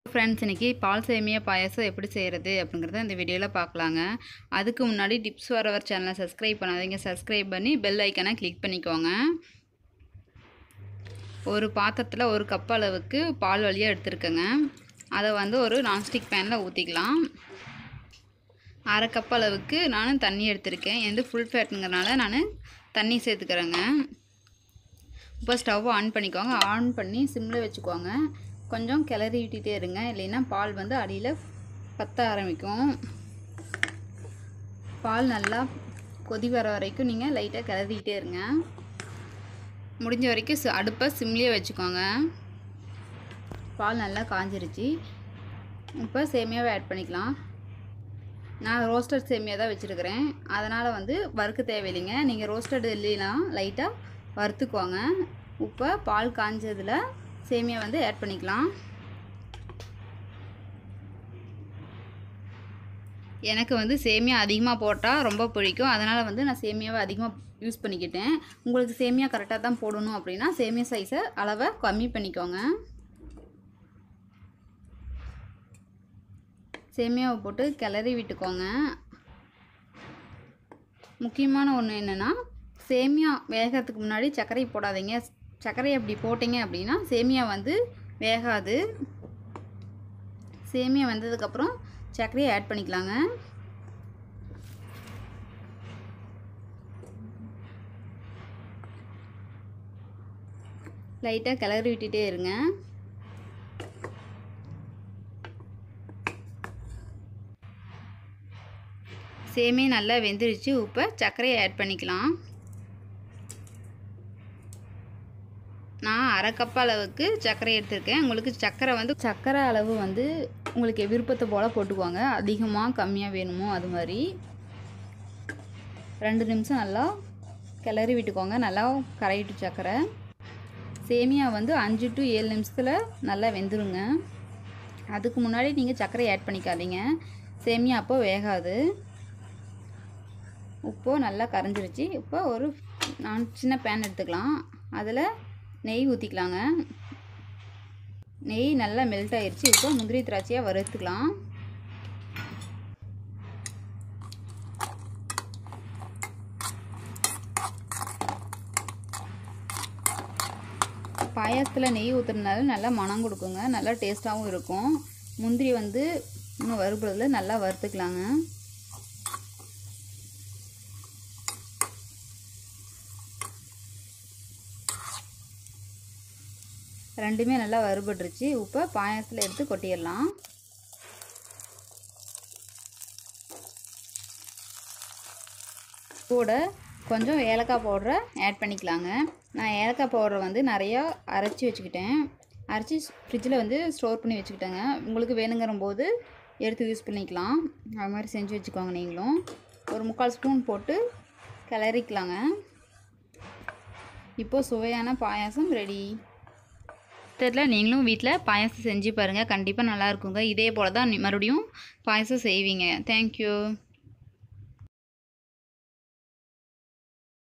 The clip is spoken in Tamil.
ஃப்ரெண்ட்ஸ் இன்றைக்கி பால் சேமியா பாயாசம் எப்படி செய்கிறது அப்படிங்கிறத இந்த வீடியோவில் பார்க்கலாங்க அதுக்கு முன்னாடி டிப்ஸ் வரவர் சேனலை சப்ஸ்கிரைப் பண்ணாதீங்க சப்ஸ்கிரைப் பண்ணி பெல் ஐக்கனை கிளிக் பண்ணிக்கோங்க ஒரு பாத்திரத்தில் ஒரு கப் அளவுக்கு பால் வழியாக எடுத்துருக்கேங்க அதை வந்து ஒரு நான்ஸ்டிக் பேனில் ஊற்றிக்கலாம் அரை கப் அளவுக்கு நான் தண்ணி எடுத்திருக்கேன் எந்த ஃபுல் ஃபேட்டுங்கிறனால நான் தண்ணி சேர்த்துக்கிறேங்க இப்போ ஸ்டவ் ஆன் பண்ணிக்கோங்க ஆன் பண்ணி சிம்மில் வச்சுக்கோங்க கொஞ்சம் கிளறி விட்டுட்டே இருங்க இல்லைன்னா பால் வந்து அடியில் பற்ற ஆரம்பிக்கும் பால் நல்லா கொதி வர வரைக்கும் நீங்கள் லைட்டாக கிளறிக்கிட்டே இருங்க முடிஞ்ச வரைக்கும் சி- அடுப்பை சிம்லேயே வச்சுக்கோங்க பால் நல்லா காஞ்சிருச்சு இப்போ சேமியாவை ஆட் பண்ணிக்கலாம் நான் ரோஸ்டட் சேமியா தான் வச்சுருக்கிறேன் அதனால் வந்து வறுக்க தேவையில்லைங்க நீங்கள் ரோஸ்டட் இல்லைனா லைட்டாக வறுத்துக்கோங்க இப்போ பால் காஞ்சதில் சேமியா வந்து ஆட் பண்ணிக்கலாம் எனக்கு வந்து சேமியா அதிகமாக போட்டால் ரொம்ப பிடிக்கும் அதனால் வந்து நான் சேமியாவை அதிகமாக யூஸ் பண்ணிக்கிட்டேன் உங்களுக்கு சேமியா கரெக்டாக தான் போடணும் அப்படின்னா சேமியா சைஸை அளவை கம்மி பண்ணிக்கோங்க சேமியாவை போட்டு கிளறி விட்டுக்கோங்க முக்கியமான ஒன்று என்னென்னா சேமியா வேகிறதுக்கு முன்னாடி சர்க்கரை போடாதீங்க சர்க்கரை அப்படி போட்டிங்க அப்படின்னா சேமியா வந்து வேகாது சேமியா வந்ததுக்கப்புறம் சர்க்கரையை ஆட் பண்ணிக்கலாங்க லைட்டாக கிளறி விட்டுட்டே இருங்க சேமியா நல்லா வெந்துருச்சு இப்போ சர்க்கரையை ஆட் பண்ணிக்கலாம் நான் அரை கப் அளவுக்கு சர்க்கரை எடுத்திருக்கேன் உங்களுக்கு சர்க்கரை வந்து சர்க்கரை அளவு வந்து உங்களுக்கு விருப்பத்தை போல் போட்டுக்கோங்க அதிகமாக கம்மியாக வேணுமோ அது மாதிரி ரெண்டு நிமிஷம் நல்லா கிளறி விட்டுக்கோங்க நல்லா கரையிட்டு சர்க்கரை சேமியா வந்து அஞ்சு டு ஏழு நிமிஷத்தில் நல்லா வெந்துருங்க அதுக்கு முன்னாடி நீங்கள் சர்க்கரை ஆட் பண்ணிக்காதீங்க சேமியா அப்போ வேகாது உப்பு நல்லா கரைஞ்சிருச்சு இப்போ ஒரு நான் சின்ன பேன் எடுத்துக்கலாம் அதில் நெய் ஊற்றிக்கலாங்க நெய் நல்லா மெல்ட் ஆயிருச்சு இப்போ முந்திரி திராட்சையாக வறுத்துக்கலாம் பாயாசத்தில் நெய் ஊற்றுறதுனால நல்லா மனம் கொடுக்குங்க நல்லா டேஸ்ட்டாகவும் இருக்கும் முந்திரி வந்து இன்னும் வறுபடுறதுல நல்லா வறுத்துக்கலாங்க ரெண்டுமே நல்லா வறுபட்டுருச்சு இப்போ பாயாசத்தில் எடுத்து கொட்டிடலாம் கூட கொஞ்சம் ஏலக்காய் பவுடரை ஆட் பண்ணிக்கலாங்க நான் ஏலக்காய் பவுடரை வந்து நிறையா அரைச்சி வச்சுக்கிட்டேன் அரைச்சி ஃப்ரிட்ஜில் வந்து ஸ்டோர் பண்ணி வச்சுக்கிட்டேங்க உங்களுக்கு வேணுங்கிற போது எடுத்து யூஸ் பண்ணிக்கலாம் அது மாதிரி செஞ்சு வச்சுக்கோங்க நீங்களும் ஒரு முக்கால் ஸ்பூன் போட்டு கிளறிக்கலாங்க இப்போது சுவையான பாயாசம் ரெடி தெரியல நீங்களும் வீட்டில் பாயாசம் செஞ்சு பாருங்கள் கண்டிப்பாக நல்லா இருக்குங்க இதே போல் தான் நீ மறுபடியும் பாயாசம் செய்வீங்க தேங்க்யூ